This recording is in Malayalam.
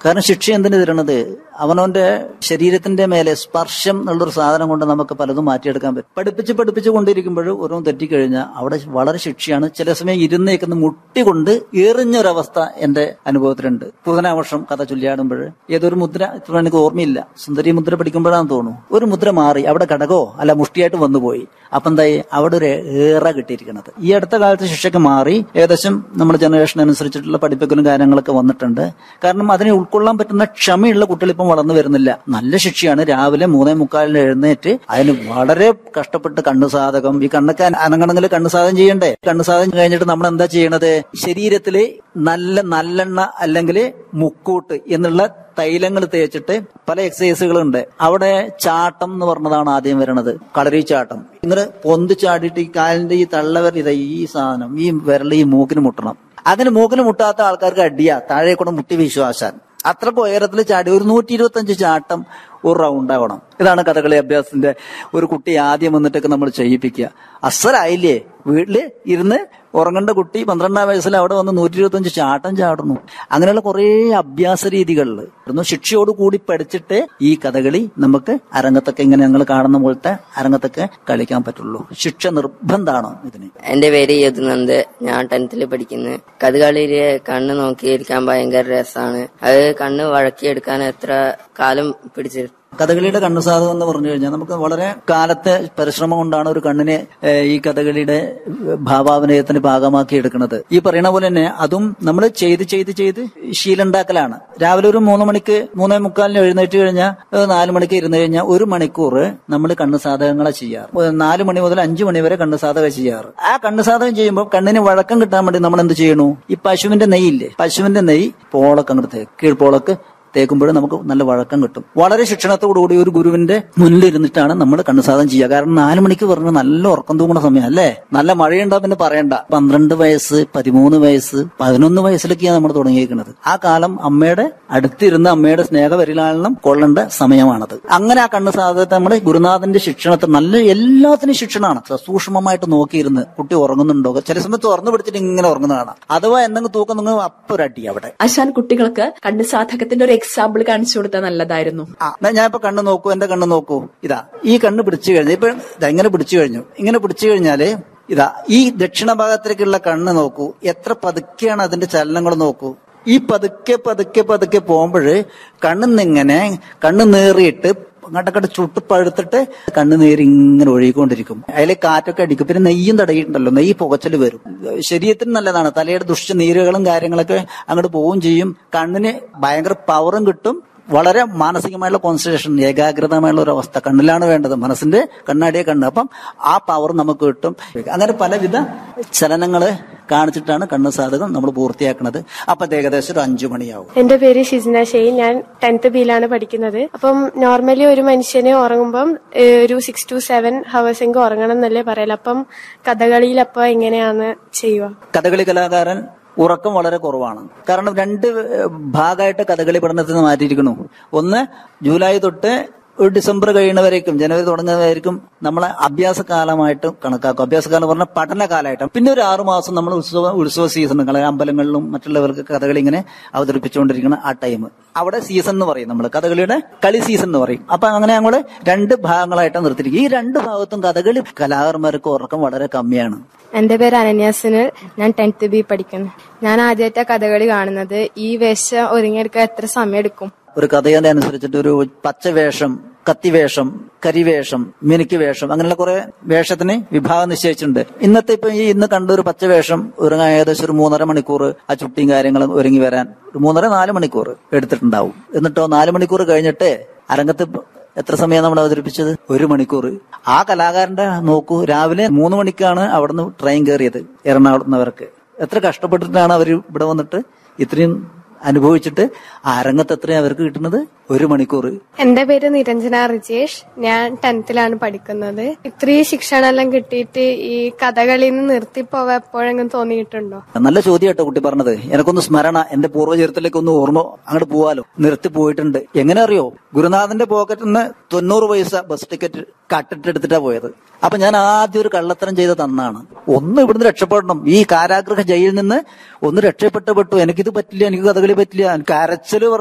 കാരണം ശിക്ഷ എന്തിനു തരണത് അവനവന്റെ ശരീരത്തിന്റെ മേലെ സ്പർശം എന്നുള്ളൊരു സാധനം കൊണ്ട് നമുക്ക് പലതും മാറ്റിയെടുക്കാൻ പറ്റും പഠിപ്പിച്ച് പഠിപ്പിച്ച് കൊണ്ടിരിക്കുമ്പോൾ ഓരോന്ന് തെറ്റിക്കഴിഞ്ഞാൽ അവിടെ വളരെ ശിക്ഷയാണ് ചില സമയം ഇരുന്നേക്കുന്ന മുട്ടി കൊണ്ട് എറിഞ്ഞൊരവസ്ഥ എന്റെ അനുഭവത്തിലുണ്ട് പുതനാവർഷം കഥ ചൊല്ലിയാടുമ്പോൾ ഏതൊരു മുദ്ര ഇത്ര എനിക്ക് ഓർമ്മയില്ല സുന്ദരി മുദ്ര പഠിക്കുമ്പോഴാണെന്ന് തോന്നുന്നു ഒരു മുദ്ര മാറി അവിടെ കടകോ അല്ല മുഷ്ടിയായിട്ട് വന്നുപോയി അപ്പൊ എന്തായി അവിടെ ഒരു ഏറ കിട്ടിയിരിക്കുന്നത് ഈ അടുത്ത കാലത്ത് ശിക്ഷയ്ക്ക് മാറി ഏകദേശം നമ്മുടെ ജനറേഷൻ അനുസരിച്ചിട്ടുള്ള പഠിപ്പിക്കലും കാര്യങ്ങളൊക്കെ വന്നിട്ടുണ്ട് കാരണം അതിനെ ഉൾക്കൊള്ളാൻ പറ്റുന്ന ക്ഷമയുള്ള കുട്ടികൾ ഇപ്പം വളർന്നു വരുന്നില്ല നല്ല ശിക്ഷയാണ് രാവിലെ മൂന്നേ മുക്കാലിന് എഴുന്നേറ്റ് അതിന് വളരെ കഷ്ടപ്പെട്ട് കണ്ണു സാധകം ഈ കണ്ണൊക്കെ അനങ്ങണമെങ്കിൽ കണ്ണു സാധകം ചെയ്യണ്ടേ കണ്ണു സാധകം കഴിഞ്ഞിട്ട് നമ്മൾ എന്താ ചെയ്യണത് ശരീരത്തില് നല്ല നല്ലെണ്ണ അല്ലെങ്കിൽ മുക്കൂട്ട് എന്നുള്ള തൈലങ്ങൾ തേച്ചിട്ട് പല എക്സസൈസുകളുണ്ട് അവിടെ ചാട്ടം എന്ന് പറഞ്ഞതാണ് ആദ്യം വരണത് കളരി ചാട്ടം ഇങ്ങനെ പൊന്ത് ചാടിയിട്ട് ഈ കാലിന്റെ ഈ തള്ളവരൽ ഇതാ ഈ സാധനം ഈ വിരൽ ഈ മൂക്കിന് മുട്ടണം അങ്ങനെ മൂക്കിന് മുട്ടാത്ത ആൾക്കാർക്ക് അടിയാ താഴെ കൂടെ മുട്ടി വിശ്വാസാൻ അത്രക്ക് ഉയരത്തിൽ ചാടി ഒരു നൂറ്റി ഇരുപത്തി അഞ്ച് ചാട്ടം ഒരു റൗണ്ട് ആവണം ഇതാണ് കഥകളി അഭ്യാസത്തിന്റെ ഒരു കുട്ടി ആദ്യം വന്നിട്ടൊക്കെ നമ്മൾ ചെയ്യിപ്പിക്കുക അസലായില്ലേ വീട്ടില് ഇരുന്ന് ഉറങ്ങേണ്ട കുട്ടി പന്ത്രണ്ടാം വയസ്സിൽ അവിടെ വന്ന് നൂറ്റി ഇരുപത്തി അഞ്ച് ചാട്ടം ചാടുന്നു അങ്ങനെയുള്ള കുറെ അഭ്യാസ രീതികളിൽ ശിക്ഷയോട് കൂടി പഠിച്ചിട്ട് ഈ കഥകളി നമുക്ക് അരങ്ങത്തൊക്കെ ഇങ്ങനെ ഞങ്ങൾ കാണുന്ന പോലത്തെ അരങ്ങത്തൊക്കെ കളിക്കാൻ പറ്റുള്ളൂ ശിക്ഷ നിർബന്ധമാണ് ഇതിന് എന്റെ പേര് യദുനന്ദ് ഞാൻ ടെൻത്തിൽ പഠിക്കുന്നു കഥകളിയില് കണ്ണ് നോക്കിയിരിക്കാൻ ഭയങ്കര രസമാണ് അത് കണ്ണ് വഴക്കിയെടുക്കാൻ എത്ര കാലം പിടിച്ചു കഥകളിയുടെ കണ്ണുസാധകം എന്ന് പറഞ്ഞു കഴിഞ്ഞാൽ നമുക്ക് വളരെ കാലത്തെ പരിശ്രമം കൊണ്ടാണ് ഒരു കണ്ണിനെ ഏഹ്, ഈ കഥകളിയുടെ ഭാവാഭിനയത്തിന് ഭാഗമാക്കി എടുക്കുന്നത് ഈ പറയുന്ന പോലെ തന്നെ അതും നമ്മൾ ചെയ്ത് ചെയ്ത് ചെയ്ത് ശീലുണ്ടാക്കലാണ് രാവിലെ ഒരു മൂന്ന് മണിക്ക് മൂന്നേ മുക്കാലിന് എഴുന്നേറ്റ് കഴിഞ്ഞാൽ ഏഹ്, നാല് മണിക്ക് ഇരുന്ന് കഴിഞ്ഞാൽ ഒരു മണിക്കൂർ നമ്മൾ കണ്ണ് സാധകങ്ങളെ ചെയ്യാറ് ഒരു നാല് മണി മുതൽ അഞ്ചു മണി വരെ കണ്ണ് സാധക ചെയ്യാറ് ആ കണ്ണ് സാധകം ചെയ്യുമ്പോൾ കണ്ണിന് വഴക്കം കിട്ടാൻ വേണ്ടി നമ്മൾ എന്ത് ചെയ്യണു ഈ പശുവിന്റെ നെയ്യില്ലേ പശുവിന്റെ നെയ്യ് പോളൊക്കെ അങ്ങോട്ട് തേക്ക് കീഴ്പോളക്ക് തേക്കുമ്പോൾ നമുക്ക് നല്ല വഴക്കം കിട്ടും വളരെ ശിക്ഷണത്തോടുകൂടി ഒരു ഗുരുവിന്റെ മുന്നിലിരുന്നിട്ടാണ് നമ്മൾ കണ്ണുസാധനം ചെയ്യുക കാരണം നാല് മണിക്ക് പറഞ്ഞ നല്ല ഉറക്കം തൂങ്ങുന്ന സമയം അല്ലേ നല്ല മഴയുണ്ടാ പിന്നെ പറയണ്ട പന്ത്രണ്ട് വയസ്സ് പതിമൂന്ന് വയസ്സ് പതിനൊന്ന് വയസ്സിലൊക്കെയാണ് നമ്മൾ തുടങ്ങിയിരിക്കുന്നത് ആ കാലം അമ്മയുടെ അടുത്തിരുന്ന് അമ്മയുടെ സ്നേഹപരിലാളനം കൊള്ളേണ്ട സമയമാണത് അങ്ങനെ ആ കണ്ണ് സാധനത്തെ നമ്മുടെ ഗുരുനാഥന്റെ ശിക്ഷണത്തെ നല്ല എല്ലാത്തിനും ശിക്ഷണമാണ് സസൂക്ഷ്മമായിട്ട് നോക്കിയിരുന്ന് കുട്ടി ഉറങ്ങുന്നുണ്ടോ ചില സമയത്ത് തുറന്നു പിടിച്ചിട്ട് ഇങ്ങനെ ഉറങ്ങുന്നതാണ് അഥവാ എന്തെങ്കിലും തൂക്കം നിങ്ങൾ അപ്പൊ ഒരു അടി അവിടെ ആശാൻ കുട്ടികൾക്ക് കണ്ണ് സാധകത്തിന്റെ ഒരു എക്സാമ്പിൾ കാണിച്ചു കൊടുത്താൽ നല്ലതായിരുന്നു ആ എന്നാ ഞാൻ ഇപ്പൊ കണ്ണ് നോക്കൂ എന്റെ കണ്ണ് നോക്കൂ ഇതാ ഈ കണ്ണ് പിടിച്ചു കഴിഞ്ഞു ഇപ്പൊ ഇതാ ഇങ്ങനെ പിടിച്ചു കഴിഞ്ഞു ഇങ്ങനെ പിടിച്ചു കഴിഞ്ഞാല് ഇതാ ഈ ദക്ഷിണ ഭാഗത്തേക്കുള്ള കണ്ണ് നോക്കൂ എത്ര പതുക്കെയാണ് അതിന്റെ ചലനങ്ങൾ നോക്കൂ ഈ പതുക്കെ പതുക്കെ പതുക്കെ പോകുമ്പോൾ കണ്ണിന്നിങ്ങനെ കണ്ണ് നേറിയിട്ട് അങ്ങോട്ടൊക്കെ ചുട്ട് പഴുത്തിട്ട് കണ്ണ് നേരി ഇങ്ങനെ ഒഴുകിക്കൊണ്ടിരിക്കും അതിലെ കാറ്റൊക്കെ അടിക്കും പിന്നെ നെയ്യും തടയിട്ടുണ്ടല്ലോ നെയ്യ് പുകച്ചല് വരും ശരീരത്തിന് നല്ലതാണ് തലയുടെ ദുഷ്ട നീരുകളും കാര്യങ്ങളൊക്കെ അങ്ങോട്ട് പോവുകയും ചെയ്യും കണ്ണിന് ഭയങ്കര പവറും കിട്ടും വളരെ മാനസികമായുള്ള കോൺസെൻട്രേഷൻ ഏകാഗ്രതമായുള്ള ഒരു അവസ്ഥ കണ്ണിലാണ് വേണ്ടത് മനസ്സിന്റെ കണ്ണാടിയെ കണ്ണ് അപ്പം ആ പവർ നമുക്ക് കിട്ടും അങ്ങനെ പലവിധ ചലനങ്ങള് കാണിച്ചിട്ടാണ് കണ്ണ് സാധകം നമ്മൾ പൂർത്തിയാക്കുന്നത് അപ്പൊ അത് ഏകദേശം ഒരു അഞ്ചു മണിയാവും എന്റെ പേര് ഷിസ്ന ഷെയ്ൻ ഞാൻ ടെൻത്ത് ബിയിലാണ് പഠിക്കുന്നത് അപ്പം നോർമലി ഒരു മനുഷ്യന് ഉറങ്ങുമ്പം ഏഹ്, ഒരു സിക്സ് ടു സെവൻ ഹവേഴ്സ് എങ്കിലും ഉറങ്ങണം എന്നല്ലേ പറയല അപ്പം കഥകളിയിൽ അപ്പൊ എങ്ങനെയാണ് ചെയ്യുക കഥകളി കലാകാരൻ ഉറക്കം വളരെ കുറവാണ് കാരണം രണ്ട് ഏഹ്, ഭാഗമായിട്ട് കഥകളി പഠനത്തിൽ നിന്ന് മാറ്റിയിരിക്കുന്നു ഒന്ന് ജൂലൈ തൊട്ട് ഒരു ഡിസംബർ കഴിയുന്നവരേക്കും ജനുവരി തുടങ്ങുന്നവരേക്കും നമ്മളെ അഭ്യാസ കാലമായിട്ട് കണക്കാക്കും അഭ്യാസ കാലം പറഞ്ഞാൽ പഠന കാലമായിട്ട് പിന്നെ ഒരു ആറു മാസം നമ്മൾ ഉത്സവ ഉത്സവ സീസണുകൾ അമ്പലങ്ങളിലും മറ്റുള്ളവർക്ക് കഥകളി ഇങ്ങനെ അവതരിപ്പിച്ചുകൊണ്ടിരിക്കുന്ന ആ ടൈം അവിടെ സീസൺ എന്ന് പറയും നമ്മൾ കഥകളിയുടെ കളി സീസൺ എന്ന് പറയും അപ്പൊ അങ്ങനെ ഞങ്ങൾ രണ്ട് ഭാഗങ്ങളായിട്ടാണ് നിർത്തിയിരിക്കും ഈ രണ്ട് ഭാഗത്തും കഥകളി കലാകാരന്മാർക്ക് ഉറക്കം വളരെ കമ്മിയാണ് എന്റെ പേര് അനന്യാസിന് ഞാൻ ടെൻത്ത് ബി പഠിക്കുന്നു ഞാൻ ആദ്യമായിട്ടാ കഥകളി കാണുന്നത് ഈ വേഷം ഒരുങ്ങിയെടുക്കാൻ എത്ര സമയം എടുക്കും ഒരു കഥയുടെ അനുസരിച്ചിട്ട് ഒരു പച്ചവേഷം കത്തിവേഷം കരിവേഷം മിനുക്ക് വേഷം അങ്ങനെയുള്ള കുറെ വേഷത്തിന് വിഭാഗം നിശ്ചയിച്ചിട്ടുണ്ട് ഇന്നത്തെ ഇപ്പൊ ഈ ഇന്ന് കണ്ട ഒരു പച്ചവേഷം ഒരുങ്ങാൻ ഏകദേശം ഒരു മൂന്നര മണിക്കൂർ ആ ചുട്ടിയും കാര്യങ്ങളും ഒരുങ്ങി വരാൻ ഒരു മൂന്നര നാല് മണിക്കൂർ എടുത്തിട്ടുണ്ടാവും എന്നിട്ടോ നാല് മണിക്കൂർ കഴിഞ്ഞിട്ട് അരങ്ങത്ത് എത്ര സമയം നമ്മൾ അവതരിപ്പിച്ചത് ഒരു മണിക്കൂർ ആ കലാകാരന്റെ നോക്കൂ രാവിലെ മൂന്ന് മണിക്കാണ് അവിടുന്ന് ട്രെയിൻ കയറിയത് എറണാകുളത്തുന്നവർക്ക് എത്ര കഷ്ടപ്പെട്ടിട്ടാണ് അവർ ഇവിടെ വന്നിട്ട് ഇത്രയും അനുഭവിച്ചിട്ട് ആ രംഗത്ത് എത്രയാണ് അവർക്ക് കിട്ടുന്നത് ഒരു മണിക്കൂർ എന്റെ പേര് നിരഞ്ജന റിജേഷ് ഞാൻ ടെൻത്തിലാണ് പഠിക്കുന്നത് ഇത്രയും ശിക്ഷണം എല്ലാം കിട്ടിയിട്ട് ഈ കഥകളിയിൽ നിന്ന് നിർത്തിപ്പോവാ എപ്പോഴെങ്കിലും തോന്നിയിട്ടുണ്ടോ നല്ല ചോദ്യം കേട്ടോ കുട്ടി പറഞ്ഞത് എനക്കൊന്ന് സ്മരണ എന്റെ പൂർവ്വചരിത്രത്തിലേക്ക് ഒന്ന് ഓർമ്മ അങ്ങോട്ട് പോവാലോ നിർത്തി പോയിട്ടുണ്ട് എങ്ങനെ അറിയോ ഗുരുനാഥന്റെ പോക്കറ്റിൽ നിന്ന് തൊണ്ണൂറ് പൈസ ബസ് ടിക്കറ്റ് കട്ടിട്ട് എടുത്തിട്ടാ പോയത് അപ്പൊ ഞാൻ ആദ്യം ഒരു കള്ളത്തരം ചെയ്ത് തന്നാണ് ഒന്ന് ഇവിടുന്ന് രക്ഷപ്പെടണം ഈ കാരാഗ്രഹ ജയിലിൽ നിന്ന് ഒന്ന് രക്ഷപ്പെട്ടപ്പെട്ടു എനിക്കിത് പറ്റില്ല എനിക്ക് കഥകളി പറ്റില്ല എനിക്ക് അരച്ചല്